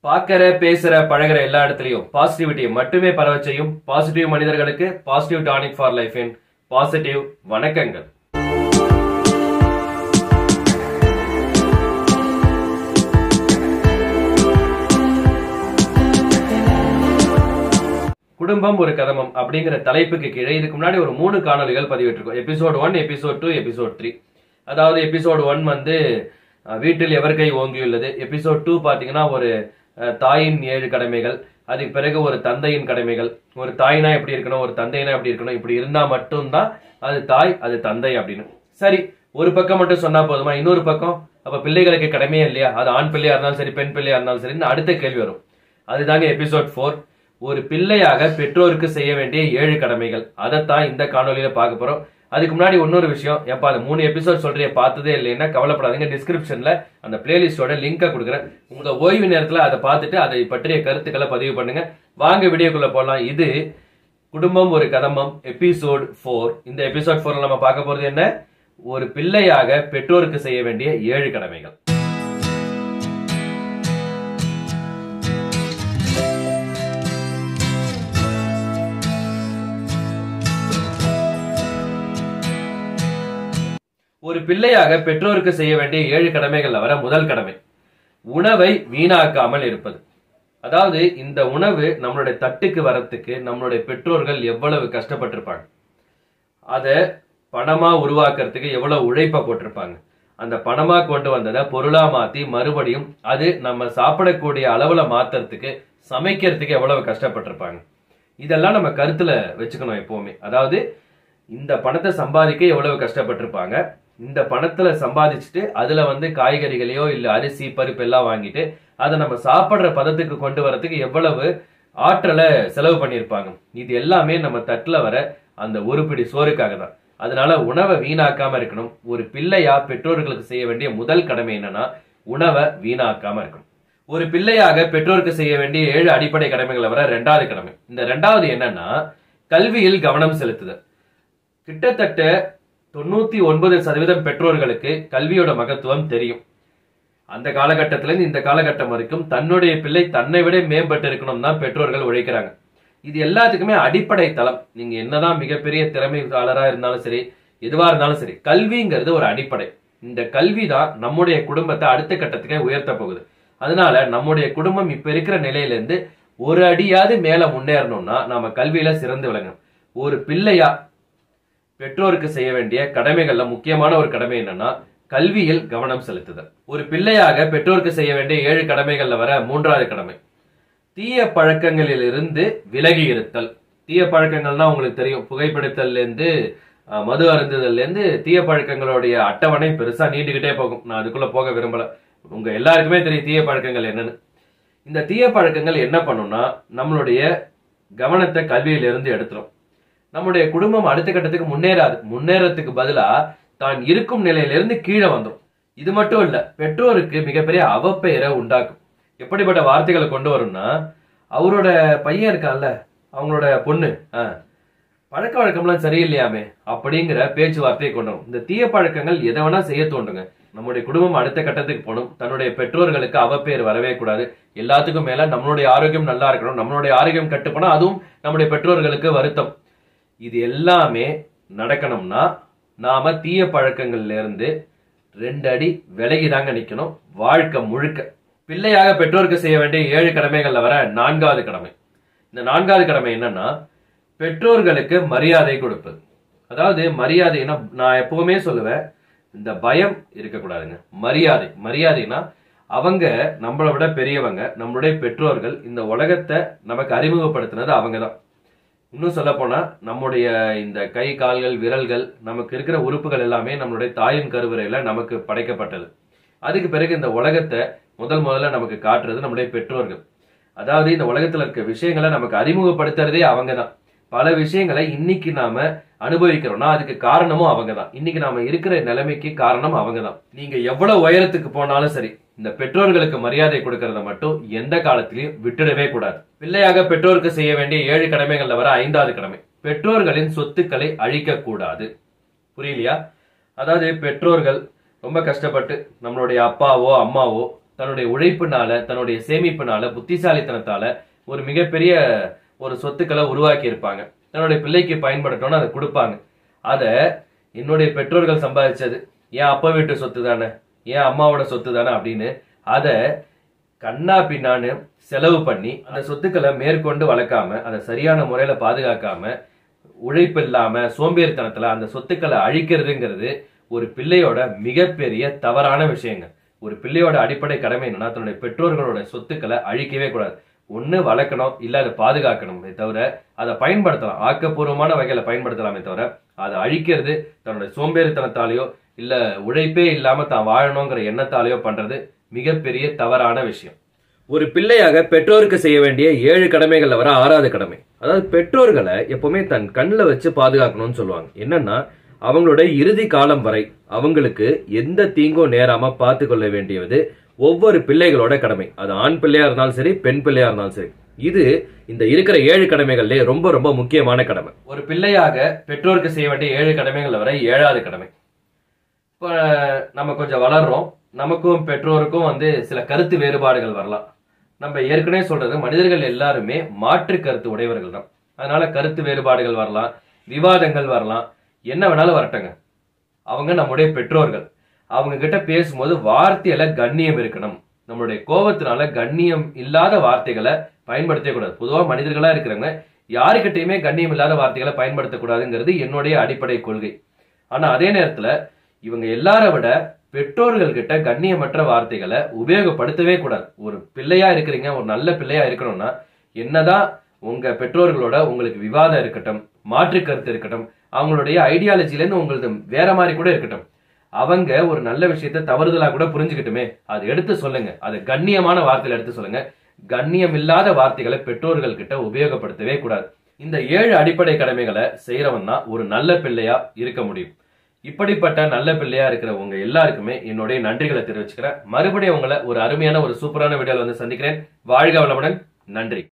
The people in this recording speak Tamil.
பார்க்கற பேசுற பழகுற எல்லா இடத்துலயும் பாசிட்டிவிட்டியை மட்டுமே பரவ செய்யும் பாசிட்டிவ் மனிதர்களுக்கு பாசிட்டிவ் டானிக் ஃபார் லைஃபின் பாசிட்டிவ் வணக்கங்கள் குடும்பம் ஒரு கதமம் அப்படிங்கிற தலைப்புக்கு கீழே இதுக்கு முன்னாடி ஒரு மூணு காணொலிகள் பதிவிட்டிருக்கோம் episode one episode two episode three அதாவது எபிசோட் ஒன் வந்து அஹ், வீட்டில் எவர் கை ஓங்கியுள்ளது எபிசோட் டூ பாத்தீங்கன்னா ஒரு அஹ், தாயின் ஏழு கடமைகள் அதுக்கு பிறகு ஒரு தந்தையின் கடமைகள் ஒரு தாய்னா எப்படி இருக்கணும் ஒரு தந்தைனா எப்படி இருக்கணும் இப்படி இருந்தா மட்டும்தான் அது தாய் அது தந்தை அப்படின்னு சரி ஒரு பக்கம் மட்டும் சொன்னா போதுமா இன்னொரு பக்கம் அப்ப பிள்ளைகளுக்கு கடமையே இல்லையா அது ஆண் பிள்ளையா இருந்தாலும் சரி பெண் பிள்ளையா இருந்தாலும் சரி அடுத்த கேள்வி வரும் அதுதாங்க எபிசோட் ஃபோர் ஒரு பிள்ளையாக பெற்றோருக்கு செய்ய வேண்டிய ஏழு கடமைகள் அதைத்தான் இந்த காணொலியில பார்க்க போறோம் அதுக்கு முன்னாடி இன்னொரு விஷயம் எப்பா அது மூணு எபிசோட் சொல்றிய பார்த்ததே இல்லைன்னா கவலைப்படாதீங்க டிஸ்கிரிப்ஷன்ல அந்த பிளேலிஸ்டோட லிங்கை கொடுக்குறேன் உங்க ஓய்வு நேரத்துல அதை பார்த்துட்டு அதை பற்றிய கருத்துக்களை பதிவு பண்ணுங்க வாங்க வீடியோக்குள்ள போலாம் இது குடும்பம் ஒரு கதம்பம் எபிசோட் ஃபோர் இந்த எபிசோட் ஃபோர்ல நம்ம பார்க்க போறது என்ன ஒரு பிள்ளையாக பெற்றோருக்கு செய்ய வேண்டிய ஏழு கடமைகள் ஒரு பிள்ளையாக பெற்றோருக்கு செய்ய வேண்டிய ஏழு கடமைகள்ல வர முதல் கடமை உணவை வீணாக்காமல் இருப்பது அதாவது இந்த உணவு நம்மளுடைய தட்டுக்கு வரத்துக்கு நம்மளுடைய பெற்றோர்கள் எவ்வளவு கஷ்டப்பட்டிருப்பாங்க அதை பணமா உருவாக்குறதுக்கு எவ்வளவு உழைப்ப போட்டிருப்பாங்க அந்த பணமா கொண்டு வந்ததை பொருளா மாத்தி மறுபடியும் அது நம்ம சாப்பிடக்கூடிய அளவுல மாத்துறதுக்கு சமைக்கிறதுக்கு எவ்வளவு கஷ்டப்பட்டிருப்பாங்க இதெல்லாம் நம்ம கருத்துல வச்சுக்கணும் எப்பவுமே அதாவது இந்த பணத்தை சம்பாதிக்க எவ்வளவு கஷ்டப்பட்டிருப்பாங்க இந்த பணத்துல சம்பாதிச்சுட்டு அதுல வந்து காய்கறிகளையோ இல்ல அரிசி பருப்பு எல்லாம் வாங்கிட்டு அதை நம்ம சாப்பிடுற பதத்துக்கு கொண்டு வரதுக்கு எவ்வளவு ஆற்றலை செலவு பண்ணியிருப்பாங்க இது எல்லாமே நம்ம தட்டுல வர அந்த ஒரு பிடி சோறுக்காக தான் அதனால உணவை வீணாக்காம இருக்கணும் ஒரு பிள்ளையா பெற்றோர்களுக்கு செய்ய வேண்டிய முதல் கடமை என்னன்னா உணவை வீணாக்காம இருக்கணும் ஒரு பிள்ளையாக பெற்றோருக்கு செய்ய வேண்டிய ஏழு அடிப்படை கடமைகளை வர ரெண்டாவது கடமை இந்த ரெண்டாவது என்னன்னா கல்வியில் கவனம் செலுத்துதல் கிட்டத்தட்ட தொண்ணூத்தி ஒன்பது சதவீதம் பெற்றோர்களுக்கு கல்வியோட மகத்துவம் தெரியும் அந்த காலகட்டத்தில இருந்து இந்த காலகட்டம் வரைக்கும் தன்னுடைய பிள்ளை தன்னை விட மேம்பட்டு இருக்கணும் தான் பெற்றோர்கள் உழைக்கிறாங்க இது எல்லாத்துக்குமே அடிப்படை தளம் நீங்க என்னதான் மிகப்பெரிய திறமையாளரா இருந்தாலும் சரி எதுவா இருந்தாலும் சரி கல்விங்கிறது ஒரு அடிப்படை இந்த கல்வி தான் நம்முடைய குடும்பத்தை அடுத்த கட்டத்துக்கு உயர்த்த போகுது அதனால நம்முடைய குடும்பம் இப்ப இருக்கிற நிலையில இருந்து ஒரு அடியாவது மேல முன்னேறணும்னா நாம கல்வியில சிறந்து விளங்கணும் ஒரு பிள்ளையா பெற்றோருக்கு செய்ய வேண்டிய கடமைகள்ல முக்கியமான ஒரு கடமை என்னன்னா கல்வியில் கவனம் செலுத்துதல் ஒரு பிள்ளையாக பெற்றோருக்கு செய்ய வேண்டிய ஏழு கடமைகள்ல வர மூன்றாவது கடமை தீய பழக்கங்களில் இருந்து விலகி இருத்தல் தீய பழக்கங்கள்னா உங்களுக்கு தெரியும் புகைப்பிடித்தல்ல இருந்து அஹ், மது அருந்துதல்ல இருந்து தீய பழக்கங்களுடைய அட்டவணை பெருசா நீண்டுகிட்டே போகும் நான் அதுக்குள்ள போக விரும்பல உங்க எல்லாருக்குமே தெரியும் தீய பழக்கங்கள் என்னன்னு இந்த தீய பழக்கங்கள் என்ன பண்ணும்னா நம்மளுடைய கவனத்தை கல்வியில இருந்து எடுத்துரும் நம்முடைய குடும்பம் அடுத்த கட்டத்துக்கு முன்னேறாது முன்னேறதுக்கு பதிலா தான் இருக்கும் நிலையிலிருந்து கீழே வந்துரும் இது மட்டும் இல்ல பெற்றோருக்கு மிகப்பெரிய அவப்பெயரை உண்டாக்கும் எப்படிப்பட்ட வார்த்தைகளை கொண்டு வரும்னா அவரோட பையன் இருக்கான்ல அவங்களோட பொண்ணு ஆ, பழக்க வழக்கம்லாம் சரியில்லையாமே அப்படிங்கிற பேச்சுவார்த்தையை கொண்டு வரும் இந்த தீய பழக்கங்கள் எதை வேணா செய்ய தோண்டுங்க நம்முடைய குடும்பம் அடுத்த கட்டத்துக்கு போகணும் தன்னுடைய பெற்றோர்களுக்கு அவப்பெயர் வரவே கூடாது எல்லாத்துக்கும் மேல நம்மளுடைய ஆரோக்கியம் நல்லா இருக்கணும் நம்மளுடைய ஆரோக்கியம் கட்டுப்போனா அதுவும் நம்முடைய பெற்றோர்களுக்கு வருத்தம் இது எல்லாமே நடக்கணும்னா நாம தீய பழக்கங்கள்ல இருந்து ரெண்டு அடி விலகி தாங்க நிக்கணும் வாழ்க்கை முழுக்க பிள்ளையாக பெற்றோருக்கு செய்ய வேண்டிய ஏழு கடமைகள்ல வர நான்காவது கடமை இந்த நான்காவது கடமை என்னன்னா பெற்றோர்களுக்கு மரியாதை கொடுப்பது அதாவது மரியாதைனா நான் எப்பவுமே சொல்லுவேன் இந்த பயம் இருக்கக்கூடாதுங்க மரியாதை மரியாதைனா அவங்க நம்மளை விட பெரியவங்க நம்மளுடைய பெற்றோர்கள் இந்த உலகத்தை நமக்கு அறிமுகப்படுத்தினது அவங்க தான் இன்னும் சொல்ல போனா நம்முடைய இந்த கை கால்கள் விரல்கள் நமக்கு இருக்கிற உறுப்புகள் எல்லாமே நம்மளுடைய தாயின் கருவறையில நமக்கு படைக்கப்பட்டது அதுக்கு பிறகு இந்த உலகத்தை முதல் முதல்ல நமக்கு காட்டுறது நம்முடைய பெற்றோர்கள் அதாவது இந்த உலகத்துல இருக்க விஷயங்களை நமக்கு அறிமுகப்படுத்துறதே அவங்க தான் பல விஷயங்களை இன்னைக்கு நாம அனுபவிக்கிறோம்னா அதுக்கு காரணமும் அவங்க தான் இன்னைக்கு நாம இருக்கிற நிலைமைக்கு காரணம் அவங்க தான் நீங்க எவ்வளவு உயரத்துக்கு போனாலும் சரி இந்த பெற்றோர்களுக்கு மரியாதை கொடுக்கறத மட்டும் எந்த காலத்திலையும் விட்டுடவே கூடாது பிள்ளையாக பெற்றோருக்கு செய்ய வேண்டிய ஏழு கடமைகள்ல வர ஐந்தாவது கடமை பெற்றோர்களின் சொத்துக்களை அழிக்க கூடாது புரியலையா அதாவது பெற்றோர்கள் ரொம்ப கஷ்டப்பட்டு நம்மளுடைய அப்பாவோ அம்மாவோ தன்னுடைய உழைப்புனால தன்னுடைய சேமிப்புனால புத்திசாலித்தனத்தால ஒரு மிகப்பெரிய ஒரு சொத்துக்களை உருவாக்கி இருப்பாங்க தன்னுடைய பிள்ளைக்கு பயன்படுத்தணும்னு அதை கொடுப்பாங்க அத என்னுடைய பெற்றோர்கள் சம்பாதிச்சது என் அப்பா வீட்டு சொத்து தானே என் அம்மாவோட சொத்து தானே அப்படின்னு அத கண்ணா பின்னான்னு செலவு பண்ணி அந்த சொத்துக்களை மேற்கொண்டு வளர்க்காம அதை சரியான முறையில பாதுகாக்காம உழைப்பு இல்லாம சோம்பேறித்தனத்துல அந்த சொத்துக்களை அழிக்கிறதுங்கிறது ஒரு பிள்ளையோட மிகப்பெரிய தவறான விஷயங்க ஒரு பிள்ளையோட அடிப்படை கடமை என்னன்னா தன்னுடைய பெற்றோர்களோட சொத்துக்களை அழிக்கவே கூடாது ஒண்ணு வளர்க்கணும் இல்ல அதை பாதுகாக்கணுமே தவிர அதை பயன்படுத்தலாம் ஆக்கப்பூர்வமான வகையில பயன்படுத்தலாமே தவிர அதை அழிக்கிறது தன்னுடைய சோம்பேறித்தனத்தாலேயோ இல்ல உழைப்பே இல்லாம தான் வாழணுங்கிற எண்ணத்தாலேயோ பண்றது மிகப்பெரிய தவறான விஷயம் ஒரு பிள்ளையாக பெற்றோருக்கு செய்ய வேண்டிய ஏழு கடமைகள்ல வர ஆறாவது கடமை அதாவது பெற்றோர்களை எப்பவுமே தன் கண்ணில் வச்சு பாதுகாக்கணும்னு சொல்லுவாங்க என்னன்னா அவங்களோட இறுதி காலம் வரை அவங்களுக்கு எந்த தீங்கும் நேராம பார்த்து கொள்ள வேண்டியது ஒவ்வொரு பிள்ளைகளோட கடமை அது ஆண் பிள்ளையா இருந்தாலும் சரி பெண் பிள்ளையா இருந்தாலும் சரி இது இந்த இருக்கிற ஏழு கடமைகள்ல ரொம்ப ரொம்ப முக்கியமான கடமை ஒரு பிள்ளையாக பெற்றோருக்கு செய்ய வேண்டிய ஏழு கடமைகள் வரை ஏழாவது கடமை இப்போ நம்ம கொஞ்சம் வளர்றோம் நமக்கும் பெற்றோருக்கும் வந்து சில கருத்து வேறுபாடுகள் வரலாம் நம்ம ஏற்கனவே சொல்றது மனிதர்கள் எல்லாருமே மாற்று கருத்து உடையவர்கள் தான் அதனால கருத்து வேறுபாடுகள் வரலாம் விவாதங்கள் வரலாம் என்ன வேணாலும் வரட்டுங்க அவங்க நம்முடைய பெற்றோர்கள் அவங்க கிட்ட பேசும்போது வார்த்தையில கண்ணியம் இருக்கணும் நம்மளுடைய கோபத்தினால கண்ணியம் இல்லாத வார்த்தைகளை பயன்படுத்தவே கூடாது பொதுவா மனிதர்களா இருக்கிறவங்க யாருக்கிட்டையுமே கண்ணியம் இல்லாத வார்த்தைகளை பயன்படுத்தக்கூடாதுங்கிறது என்னுடைய அடிப்படை கொள்கை ஆனா அதே நேரத்துல இவங்க எல்லார விட பெற்றோர்கள் கிட்ட கண்ணியமற்ற வார்த்தைகளை உபயோகப்படுத்தவே கூடாது ஒரு பிள்ளையா இருக்கிறீங்க ஒரு நல்ல பிள்ளையா இருக்கணும்னா என்னதான் உங்க பெற்றோர்களோட உங்களுக்கு விவாதம் இருக்கட்டும் மாற்று கருத்து இருக்கட்டும் அவங்களுடைய ஐடியாலஜில இருந்து உங்களது வேற மாதிரி கூட இருக்கட்டும் அவங்க ஒரு நல்ல விஷயத்த தவறுதலா கூட புரிஞ்சுக்கிட்டுமே அதை எடுத்து சொல்லுங்க அது கண்ணியமான வார்த்தையில எடுத்து சொல்லுங்க கண்ணியம் இல்லாத வார்த்தைகளை பெற்றோர்கள் கிட்ட உபயோகப்படுத்தவே கூடாது இந்த ஏழு அடிப்படை கடமைகளை செய்யறவன் தான் ஒரு நல்ல பிள்ளையா இருக்க முடியும் இப்படிப்பட்ட நல்ல பிள்ளையா இருக்கிற உங்க எல்லாருக்குமே என்னுடைய நன்றிகளை தெரிவிச்சுக்கிறேன் மறுபடியும் உங்களை ஒரு அருமையான ஒரு சூப்பரான வீடியோல வந்து சந்திக்கிறேன் வாழ்க வளமுடன் நன்றி